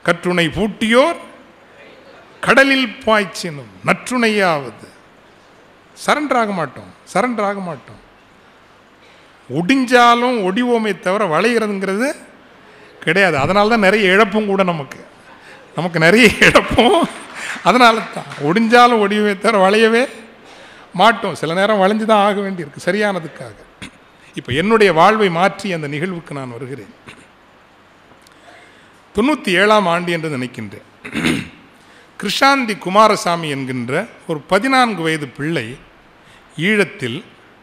கற்றுணை பூட்டியோர் கடலில் பாய்ச்சினும் நற்றுணையாவது சரண்டர் ஆக மாட்டோம் சரண்டர் ஆக மாட்டோம் ஒடிஞ்சாலும் ஒடிவோமே தவிர வளைகிறதுங்கிறது கிடையாது அதனால தான் நிறைய இழப்பும் கூட நமக்கு நமக்கு நிறைய இழப்பும் அதனால தான் ஒடிஞ்சாலும் ஒடிவே தவிர வளையவே மாட்டோம் சில நேரம் வளைஞ்சு தான் ஆக வேண்டியிருக்கு சரியானதுக்காக இப்போ என்னுடைய வாழ்வை மாற்றி அந்த நிகழ்வுக்கு நான் வருகிறேன் தொண்ணூற்றி ஏழாம் ஆண்டு என்று நினைக்கின்றேன் கிருஷாந்தி குமாரசாமி என்கின்ற ஒரு பதினான்கு வயது பிள்ளை ஈழத்தில்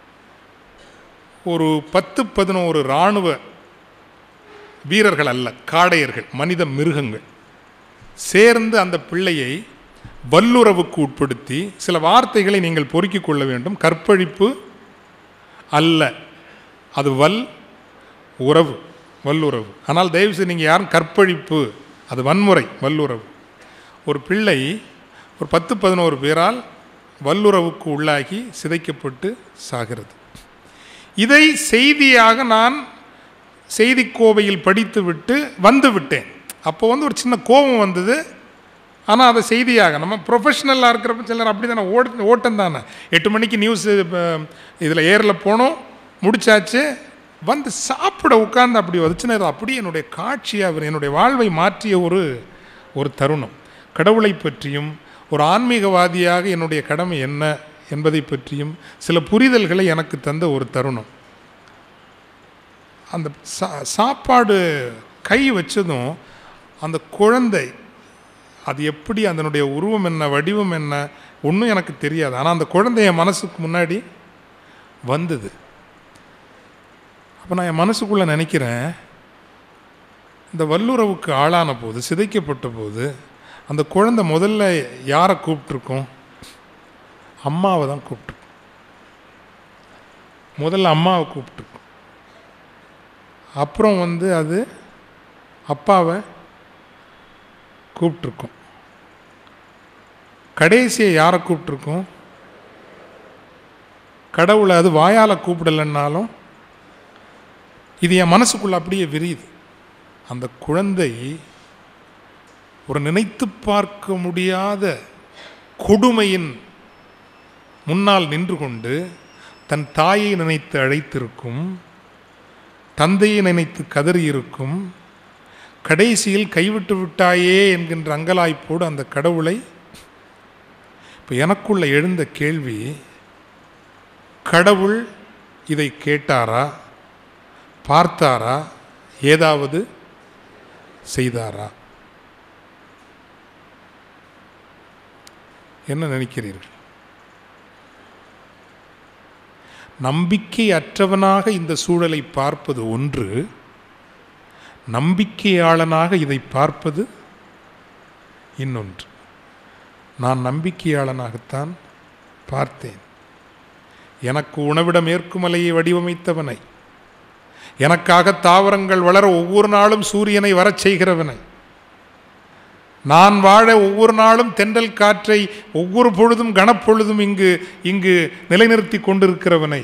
ஒரு பத்து பதினோரு இராணுவ வீரர்கள் அல்ல காடையர்கள் மனித மிருகங்கள் சேர்ந்து அந்த பிள்ளையை வல்லுறவுக்கு உட்படுத்தி சில வார்த்தைகளை நீங்கள் பொறுக்கிக் கொள்ள வேண்டும் கற்பழிப்பு அல்ல அது வல் உறவு வல்லுறவு ஆனால் தயவுசெய்து நீங்கள் யாரும் கற்பழிப்பு அது வன்முறை வல்லுறவு ஒரு பிள்ளை ஒரு பத்து பதினோரு பேரால் வல்லுறவுக்கு உள்ளாகி சிதைக்கப்பட்டு சாகிறது இதை செய்தியாக நான் செய்தி கோவையில் படித்துவிட்டு வந்து விட்டேன் அப்போ வந்து ஒரு சின்ன கோபம் வந்தது ஆனால் அதை செய்தியாக நம்ம ப்ரொஃபஷனலாக இருக்கிறப்ப சிலர் அப்படி தானே ஓட ஓட்டம் தானே எட்டு மணிக்கு நியூஸ் இதில் ஏரில் போனோம் முடிச்சாச்சு வந்து சாப்பிட உட்கார்ந்து அப்படி வச்சுனா இது அப்படியே என்னுடைய காட்சியாக என்னுடைய வாழ்வை மாற்றிய ஒரு ஒரு தருணம் கடவுளை பற்றியும் ஒரு ஆன்மீகவாதியாக என்னுடைய கடமை என்ன என்பதை பற்றியும் சில புரிதல்களை எனக்கு தந்த ஒரு தருணம் அந்த சா சாப்பாடு கை வச்சதும் அந்த குழந்தை அது எப்படி அதனுடைய உருவம் என்ன வடிவம் என்ன ஒன்றும் எனக்கு தெரியாது ஆனால் அந்த குழந்தை என் மனசுக்கு முன்னாடி வந்தது அப்போ நான் என் மனசுக்குள்ளே நினைக்கிறேன் இந்த வல்லுறவுக்கு ஆளான போது சிதைக்கப்பட்ட போது அந்த குழந்தை முதல்ல யாரை கூப்பிட்ருக்கோம் அம்மாவை தான் கூப்பிட்டு முதல்ல அம்மாவை கூப்பிட்டுருக்கோம் அப்புறம் வந்து அது அப்பாவை கூப்பிட்ருக்கோம் கடைசியை யாரை கூப்பிட்ருக்கோம் கடவுளை அது வாயால் கூப்பிடலைன்னாலும் இது என் மனசுக்குள்ளே அப்படியே விரியுது அந்த குழந்தை ஒரு நினைத்து பார்க்க முடியாத கொடுமையின் முன்னால் நின்று கொண்டு தன் தாயை நினைத்து அழைத்திருக்கும் தந்தையை நினைத்து கதறியிருக்கும் கடைசியில் கைவிட்டு விட்டாயே என்கின்ற அங்கலாய்ப்போடு அந்த கடவுளை இப்போ எனக்குள்ள எழுந்த கேள்வி கடவுள் இதை கேட்டாரா பார்த்தாரா ஏதாவது செய்தாரா என்ன நினைக்கிறீர்கள் நம்பிக்கையற்றவனாக இந்த சூழலை பார்ப்பது ஒன்று நம்பிக்கையாளனாக இதை பார்ப்பது இன்னொன்று நான் நம்பிக்கையாளனாகத்தான் பார்த்தேன் எனக்கு உணவிட மேற்குமலையை வடிவமைத்தவனை எனக்காக தாவரங்கள் வளர ஒவ்வொரு நாளும் சூரியனை வரச் செய்கிறவனை நான் வாழ ஒவ்வொரு நாளும் தென்றல் காற்றை ஒவ்வொரு பொழுதும் கனப்பொழுதும் இங்கு இங்கு நிலைநிறுத்தி கொண்டிருக்கிறவனை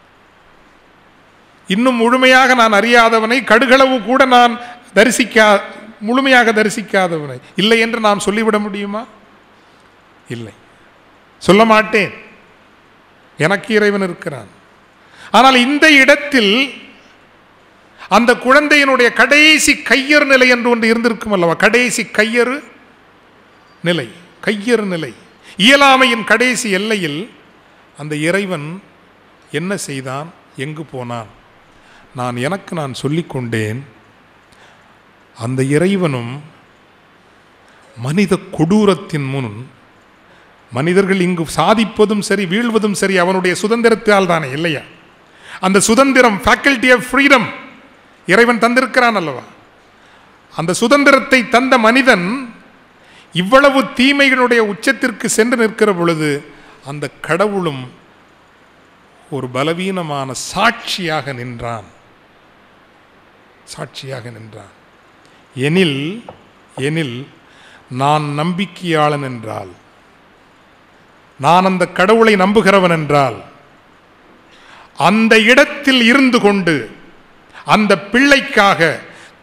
இன்னும் முழுமையாக நான் அறியாதவனை கடுகளவு கூட நான் தரிசிக்கா முழுமையாக தரிசிக்காதவனை இல்லை என்று நாம் சொல்லிவிட முடியுமா இல்லை சொல்ல மாட்டேன் எனக்கு இறைவன் இருக்கிறான் ஆனால் இந்த இடத்தில் அந்த குழந்தையினுடைய கடைசி கையறு நிலை என்று ஒன்று இருந்திருக்கும் அல்லவா கடைசி கையறு நிலை கையறு நிலை இயலாமையின் கடைசி எல்லையில் அந்த இறைவன் என்ன செய்தான் எங்கு போனான் நான் எனக்கு நான் சொல்லிக்கொண்டேன் அந்த இறைவனும் மனித கொடூரத்தின் முன் மனிதர்கள் இங்கு சாதிப்பதும் சரி வீழ்வதும் சரி அவனுடைய சுதந்திரத்தால் தானே இல்லையா அந்த சுதந்திரம் ஃபேக்கல்டி ஆஃப் ஃப்ரீடம் இறைவன் தந்திருக்கிறான் அல்லவா அந்த சுதந்திரத்தை தந்த மனிதன் இவ்வளவு தீமைகளுடைய உச்சத்திற்கு சென்று நிற்கிற பொழுது அந்த கடவுளும் ஒரு பலவீனமான சாட்சியாக நின்றான் சாட்சியாக நின்றான் எனில் எனில் நான் நம்பிக்கையாளன் என்றால் நான் அந்த கடவுளை நம்புகிறவன் என்றால் அந்த இடத்தில் இருந்து கொண்டு அந்த பிள்ளைக்காக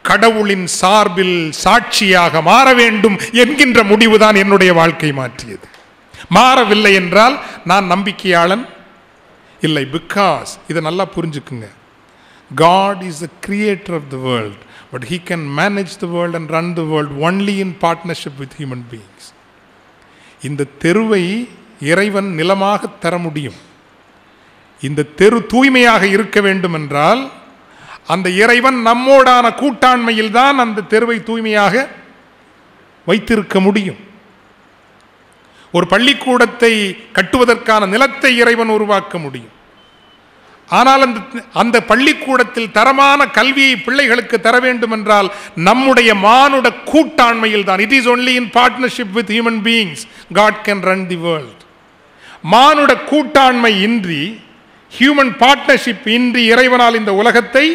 கடவுளின் சார்பில் சாட்சியாக மாற வேண்டும் என்கின்ற முடிவுதான் என்னுடைய வாழ்க்கை மாற்றியது மாறவில்லை என்றால் நான் நம்பிக்கையாளன் இல்லை பிகாஸ் இதை நல்லா புரிஞ்சுக்குங்க God is the creator of the world but he can manage the world and run the world only in partnership with human beings இந்த தெருவை இறைவன் நிலமாக தர முடியும் இந்த தெரு தூய்மையாக இருக்க வேண்டும் என்றால் அந்த இறைவன் நம்மோடான கூட்டாண்மையில் தான் அந்த தெருவை தூய்மையாக வைத்திருக்க முடியும் ஒரு பள்ளிக்கூடத்தை கட்டுவதற்கான நிலத்தை இறைவன் உருவாக்க முடியும் ஆனால் அந்த அந்த பள்ளிக்கூடத்தில் தரமான கல்வியை பிள்ளைகளுக்கு தர வேண்டும் என்றால் நம்முடைய மானுட கூட்டாண்மையில் தான் it is only in partnership with human beings God can run the world மானுட கூட்டாண்மை இன்றி ஹியூமன் பார்ட்னர்ஷிப் இன்றி இறைவனால் இந்த உலகத்தை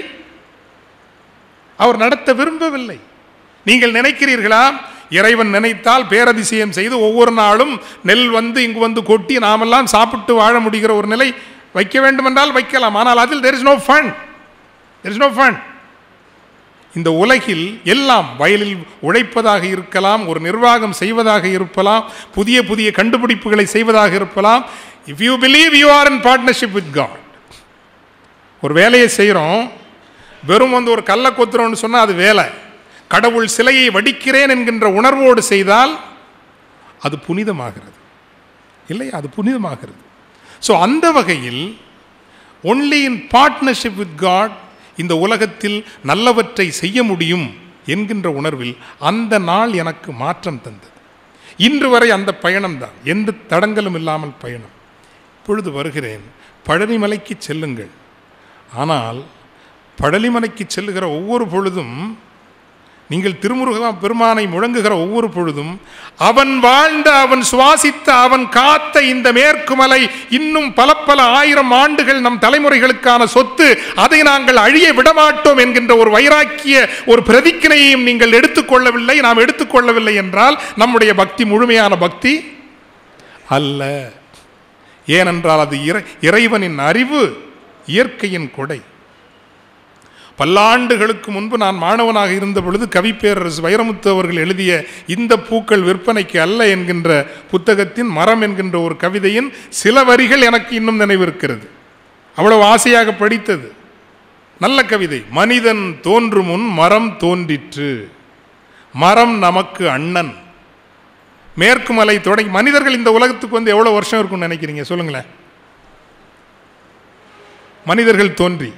அவர் நடத்த விரும்பவில்லை நீங்கள் நினைக்கிறீர்களா இறைவன் நினைத்தால் பேரதிசயம் செய்து ஒவ்வொரு நாளும் நெல் வந்து இங்கு வந்து கொட்டி நாமெல்லாம் சாப்பிட்டு வாழ முடிகிற ஒரு நிலை வைக்க வேண்டுமென்றால் வைக்கலாம் ஆனால் அதில் there is no fun there is no fun இந்த உலகில் எல்லாம் வயலில் உழைப்பதாக இருக்கலாம் ஒரு நிர்வாகம் செய்வதாக இருக்கலாம் புதிய புதிய கண்டுபிடிப்புகளை செய்வதாக இருக்கலாம் if you believe you are in partnership with God ஒரு வேலையை செய்கிறோம் வெறும் வந்து ஒரு கல்லை கொத்துறோம்னு சொன்னால் அது வேலை கடவுள் சிலையை வடிக்கிறேன் என்கின்ற உணர்வோடு செய்தால் அது புனிதமாகிறது இல்லை அது புனிதமாகிறது ஸோ அந்த வகையில் only in partnership with God இந்த உலகத்தில் நல்லவற்றை செய்ய முடியும் என்கின்ற உணர்வில் அந்த நாள் எனக்கு மாற்றம் தந்தது இன்று வரை அந்த பயணம்தான் எந்த தடங்களும் இல்லாமல் பயணம் இப்பொழுது வருகிறேன் பழனிமலைக்கு செல்லுங்கள் ஆனால் பழனிமலைக்கு செல்லுகிற ஒவ்வொரு பொழுதும் நீங்கள் திருமுருகா பெருமானை முழங்குகிற ஒவ்வொரு பொழுதும் அவன் வாழ்ந்த அவன் சுவாசித்த அவன் காத்த இந்த மேற்கு மலை இன்னும் பல பல ஆயிரம் ஆண்டுகள் நம் தலைமுறைகளுக்கான சொத்து அதை நாங்கள் அழிய விடமாட்டோம் என்கின்ற ஒரு வைராக்கிய ஒரு பிரதிக்கினையையும் நீங்கள் எடுத்துக்கொள்ளவில்லை நாம் எடுத்துக்கொள்ளவில்லை என்றால் நம்முடைய பக்தி முழுமையான பக்தி அல்ல ஏனென்றால் அது இறை இறைவனின் அறிவு இயற்கையின் கொடை பல்லாண்டுகளுக்கு முன்பு நான் மாணவனாக இருந்த பொழுது கவிப்பேரரசு வைரமுத்து அவர்கள் எழுதிய இந்த பூக்கள் விற்பனைக்கு அல்ல என்கின்ற புத்தகத்தின் மரம் என்கின்ற ஒரு கவிதையின் சில வரிகள் எனக்கு இன்னும் நினைவிருக்கிறது அவ்வளவு ஆசையாக படித்தது நல்ல கவிதை மனிதன் தோன்றும் முன் மரம் தோன்றிற்று மரம் நமக்கு அண்ணன் மேற்கு மலை தொடங்கி மனிதர்கள் இந்த உலகத்துக்கு வந்து எவ்வளோ வருஷம் இருக்கும்னு நினைக்கிறீங்க சொல்லுங்களேன் மனிதர்கள் தோன்றி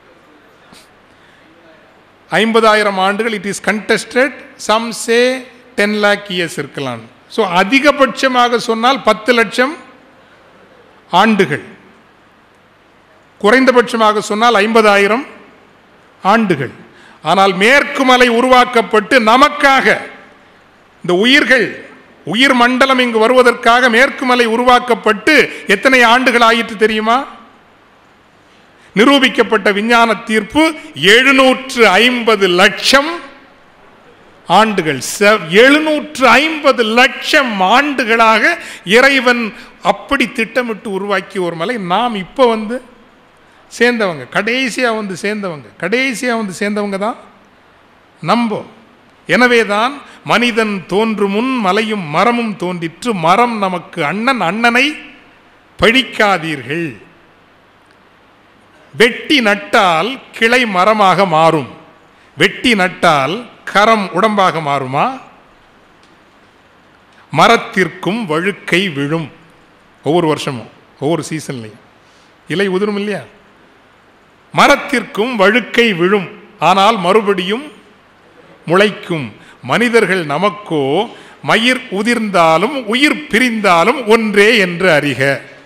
ஐம்பதாயிரம் ஆண்டுகள் it is contested some say ten lakh years இருக்கலாம் ஸோ அதிகபட்சமாக சொன்னால் பத்து லட்சம் ஆண்டுகள் குறைந்தபட்சமாக சொன்னால் ஐம்பதாயிரம் ஆண்டுகள் ஆனால் மேற்கு மலை உருவாக்கப்பட்டு நமக்காக இந்த உயிர்கள் உயிர் மண்டலம் இங்கு வருவதற்காக மேற்கு மலை உருவாக்கப்பட்டு எத்தனை ஆண்டுகள் ஆயிற்று தெரியுமா நிரூபிக்கப்பட்ட விஞ்ஞான தீர்ப்பு எழுநூற்று ஐம்பது லட்சம் ஆண்டுகள் எழுநூற்று ஐம்பது லட்சம் ஆண்டுகளாக இறைவன் அப்படி திட்டமிட்டு உருவாக்கிய ஒரு மலை நாம் இப்போ வந்து சேர்ந்தவங்க கடைசியாக வந்து சேர்ந்தவங்க கடைசியாக வந்து சேர்ந்தவங்க தான் நம்ப எனவே தான் மனிதன் தோன்று முன் மலையும் மரமும் தோன்றிற்று மரம் நமக்கு அண்ணன் அண்ணனை பழிக்காதீர்கள் வெட்டி நட்டால் கிளை மரமாக மாறும் வெட்டி நட்டால் கரம் உடம்பாக மாறுமா மரத்திற்கும் வழுக்கை விழும் ஒவ்வொரு வருஷமும் ஒவ்வொரு சீசன்லையும் இலை உதிரும் இல்லையா மரத்திற்கும் வழுக்கை விழும் ஆனால் மறுபடியும் முளைக்கும் மனிதர்கள் நமக்கோ மயிர் உதிர்ந்தாலும் உயிர் பிரிந்தாலும் ஒன்றே என்று அறிக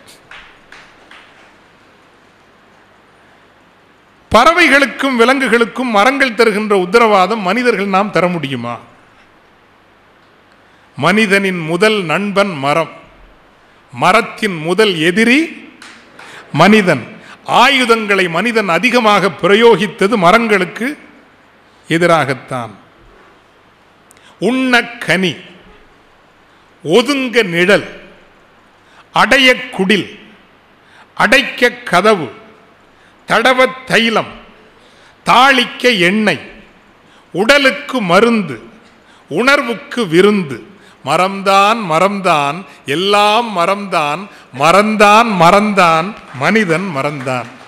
பறவைகளுக்கும் விலங்குகளுக்கும் மரங்கள் தருகின்ற உத்தரவாதம் மனிதர்கள் நாம் தர முடியுமா மனிதனின் முதல் நண்பன் மரம் மரத்தின் முதல் எதிரி மனிதன் ஆயுதங்களை மனிதன் அதிகமாக பிரயோகித்தது மரங்களுக்கு எதிராகத்தான் உண்ண கனி ஒதுங்க நிழல் அடைய குடில் அடைக்க கதவு தடவ தைலம் தாளிக்க எண்ணெய் உடலுக்கு மருந்து உணர்வுக்கு விருந்து மரம்தான் மரம்தான் எல்லாம் மரம்தான் மறந்தான் மறந்தான் மனிதன் மறந்தான்